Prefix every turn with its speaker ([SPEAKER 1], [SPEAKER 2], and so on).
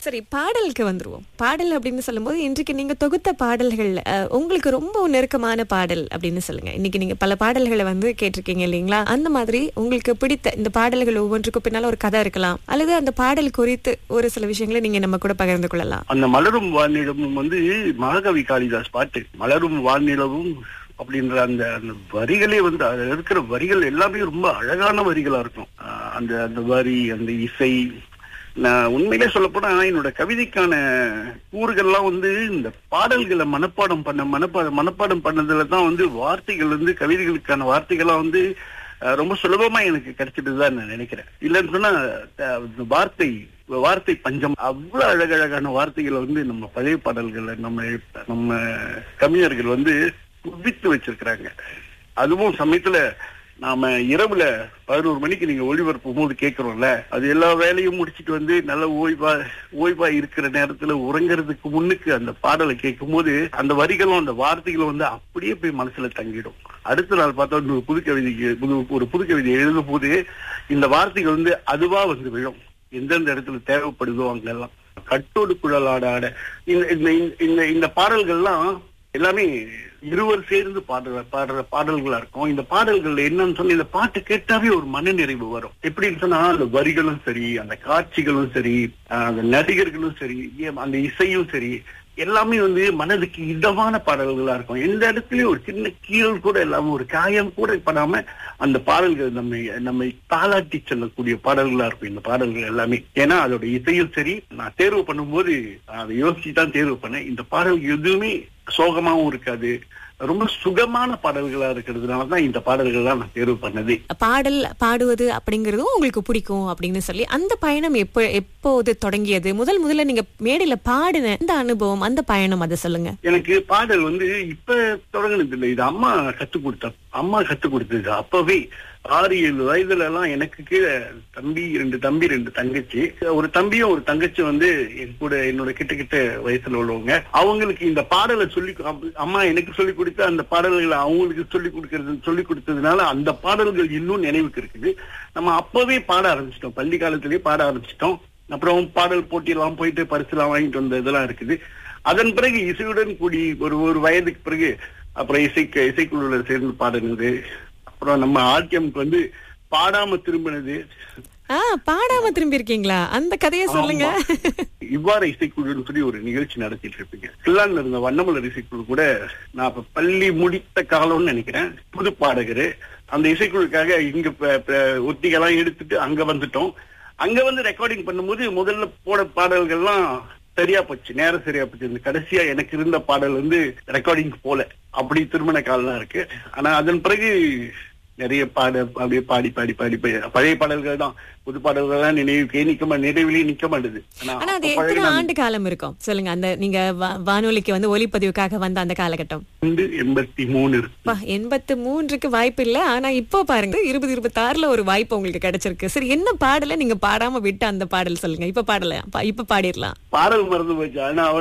[SPEAKER 1] சரி பாடலுக்கு வந்துருவோம் பாடல் அப்படின்னு சொல்லும்போது இன்றைக்கு நீங்க தொகுத்த பாடல்கள் அஹ், உங்களுக்கு ரொம்ப நெருக்கமான பாடல் அப்படின்னு சொல்லுங்க இன்னைக்கு நீங்க பல பாடல்களை வந்து கேட்டிருக்கீங்க இல்லைங்களா அந்த மாதிரி உங்களுக்கு பிடித்த இந்த பாடல்கள் ஒவ்வொன்றுக்கும் பின்னால ஒரு கதை இருக்கலாம் அல்லது அந்த பாடல் குறித்து ஒரு சில விஷயங்களை நீங்க நம்ம கூட பகிர்ந்து கொள்ளலாம்
[SPEAKER 2] அந்த மலரும் வானிலமும் வந்து மகாகவி காளிதாஸ் பாட்டு மலரும் வானிலவும் அப்படின்ற அந்த அந்த வரிகளே வந்து அதுல இருக்கிற வரிகள் எல்லாமே ரொம்ப அழகான வரிகளா இருக்கும் ஆஹ் அந்த அந்த வரி அந்த இசை நான் உண்மையிலே சொல்லப்போனா என்னோட கவிதைக்கான கூறுகள்லாம் வந்து இந்த பாடல்களை மனப்பாடம் பண்ண மனப்பாடம் மனப்பாடம் பண்ணதுல தான் வந்து வார்த்தைகள் வந்து கவிதைகளுக்கான வார்த்தைகள்லாம் வந்து அஹ், ரொம்ப சுலபமா எனக்கு கிடைச்சிட்டுதான் நான் நினைக்கிறேன் இல்லைன்னு சொன்னா அஹ், இந்த வார்த்தை வார்த்தை பஞ்சம் அவ்வளவு அழகழகான வார்த்தைகளை வந்து நம்ம பழைய பாடல்களை நம்ம நம்ம கவிஞர்கள் வந்து குவித்து வச்சிருக்கிறாங்க அதுவும் சமயத்துல நாம இரவுல பதினோரு மணிக்கு நீங்க ஒளிபரப்பும் போது கேட்கிறோம்ல அது எல்லா வேலையும் முடிச்சிட்டு வந்து நல்ல ஓய்வா ஓய்வா இருக்கிற நேரத்துல உறங்குறதுக்கு முன்னுக்கு அந்த பாடலை கேட்கும் போது அந்த வரிகளும் அந்த வார்த்தைகளும் வந்து அப்படியே போய் மனசுல தங்கிடும் அடுத்த நாள் பார்த்தா ஒரு புது கவிதைக்கு புது ஒரு புது கவிதை எழுதும் போது இந்த வார்த்தைகள் வந்து அதுவா வந்து விழும் எந்தெந்த இடத்துல தேவைப்படுதோ அங்கெல்லாம் கட்டோடு குழல் ஆட ஆட இந்த இந்த இந்த இந்த பாடல்கள்லாம் எல்லாமே இருவர் சேர்ந்து பாடுற பாடுற பாடல்களா இருக்கும் இந்த பாடல்கள் என்னன்னு சொன்னா இந்த பாட்டு கேட்டாவே ஒரு மன நிறைவு வரும் எப்படின்னு சொன்னா அந்த வரிகளும் சரி அந்த காட்சிகளும் சரி ஆஹ் அந்த நடிகர்களும் சரி ஏன் அந்த இசையும் சரி எல்லாமே வந்து மனதுக்கு இதமான பாடல்களா இருக்கும் எந்த இடத்துலயும் ஒரு சின்ன கீழல் கூட இல்லாம ஒரு காயம் கூட படாம அந்த பாடல்கள் நம்மை நம்மை தாளாட்டி செல்லக்கூடிய பாடல்களா இருக்கும் இந்த பாடல்கள் எல்லாமே ஏன்னா அதோட இசையும் சரி நான் தேர்வு பண்ணும்போது அதை யோசிச்சு தான் தேர்வு பண்ணேன் இந்த பாடல் எதுவுமே சோகமாவும் இருக்காது ரொம்ப சுகமான பாடல்களா இருக்கிறதுனால தான் இந்த பாடல்கள்லாம் நான் தேர்வு பண்ணது
[SPEAKER 1] பாடல் பாடுவது அப்படிங்கறதும் உங்களுக்கு பிடிக்கும் அப்படின்னு சொல்லி அந்த பயணம் எப்போ எப்போது தொடங்கியது முதல் முதல்ல நீங்க மேடையில பாடின அந்த அனுபவம் அந்த பயணம் அதை சொல்லுங்க
[SPEAKER 2] எனக்கு பாடல் வந்து இப்ப தொடங்கினது இல்லை இது அம்மா கத்து கொடுத்த அம்மா கத்து கொடுத்தது அப்பவே ஆறு ஏழு வயதுல எல்லாம் எனக்கு கீழே தம்பி ரெண்டு தம்பி ரெண்டு தங்கச்சி ஒரு தம்பியும் ஒரு தங்கச்சி வந்து என் கூட என்னோட கிட்ட கிட்ட வயசுல உள்ளவங்க அவங்களுக்கு இந்த பாடலை சொல்லி அம்மா எனக்கு சொல்லி கொடுத்த அந்த பாடல்களை அவங்களுக்கு சொல்லி கொடுக்கறது சொல்லி கொடுத்ததுனால அந்த பாடல்கள் இன்னும் நினைவுக்கு இருக்குது நம்ம அப்பவே பாட ஆரம்பிச்சிட்டோம் பள்ளி காலத்திலேயே பாட ஆரம்பிச்சிட்டோம் அப்புறம் பாடல் போட்டியெல்லாம் போயிட்டு பரிசுலாம் வாங்கிட்டு வந்த இதெல்லாம் இருக்குது அதன் பிறகு இசையுடன் கூடி ஒரு ஒரு வயதுக்கு பிறகு அப்புறம் இசைக்கு இசைக்குழுல சேர்ந்து பாடுனது அப்புறம் நம்ம ஆர்டிஎம்க்கு வந்து பாடாம திரும்பினது
[SPEAKER 1] ஆ பாடாம திரும்பி இருக்கீங்களா அந்த கதையை சொல்லுங்க
[SPEAKER 2] இவ்வாறு இசைக்குழுன்னு சொல்லி ஒரு நிகழ்ச்சி நடத்திட்டு இருப்பீங்க கில்லான்ல இருந்த வண்ணமலர் இசைக்குழு கூட நான் இப்ப பள்ளி முடித்த காலம்னு நினைக்கிறேன் புது பாடகர் அந்த இசைக்குழுக்காக இங்க ப- ப- ஒத்திகைலாம் எடுத்துட்டு அங்க வந்துட்டோம் அங்க வந்து ரெக்கார்டிங் பண்ணும்போது முதல்ல போட பாடல்கள்லாம் சரியா போச்சு நேரம் சரியா போச்சு இந்த கடைசியா எனக்கு இருந்த பாடல் வந்து ரெக்கார்டிங் போல அப்படி திருமண காலம் இருக்கு ஆனா அதன் பிறகு நிறைய பாட அப்படியே பாடி பாடி பாடி பாடி பழைய பாடல்கள் தான் புது பாடல்கள் தான் நினைவுக்கே நிக்க மா- நினைவிலேயே நிக்க மாட்டுது
[SPEAKER 1] ஆனா அது
[SPEAKER 2] அப்ப
[SPEAKER 1] எத்தனை
[SPEAKER 2] பழகின
[SPEAKER 1] ஆண்டு காலம் இருக்கும் சொல்லுங்க அந்த நீங்க வா- வானொலிக்கு வந்து ஒலிப்பதிவுக்காக வந்த அந்த காலகட்டம்
[SPEAKER 2] வந்து எண்பத்தி மூணு இருக்கு
[SPEAKER 1] அப்பா, எண்பத்து மூன்றுக்கு வாய்ப்பு இல்ல ஆனா இப்போ பாருங்க இருபது இருபத்தி ஆறுல ஒரு வாய்ப்பு உங்களுக்கு கிடைச்சிருக்கு சரி என்ன பாடல நீங்க பாடாம விட்ட அந்த பாடல் சொல்லுங்க இப்ப பாடல இப்ப பாடிடலாம்
[SPEAKER 2] பாடல் மறந்து போச்சு ஆனா அவள்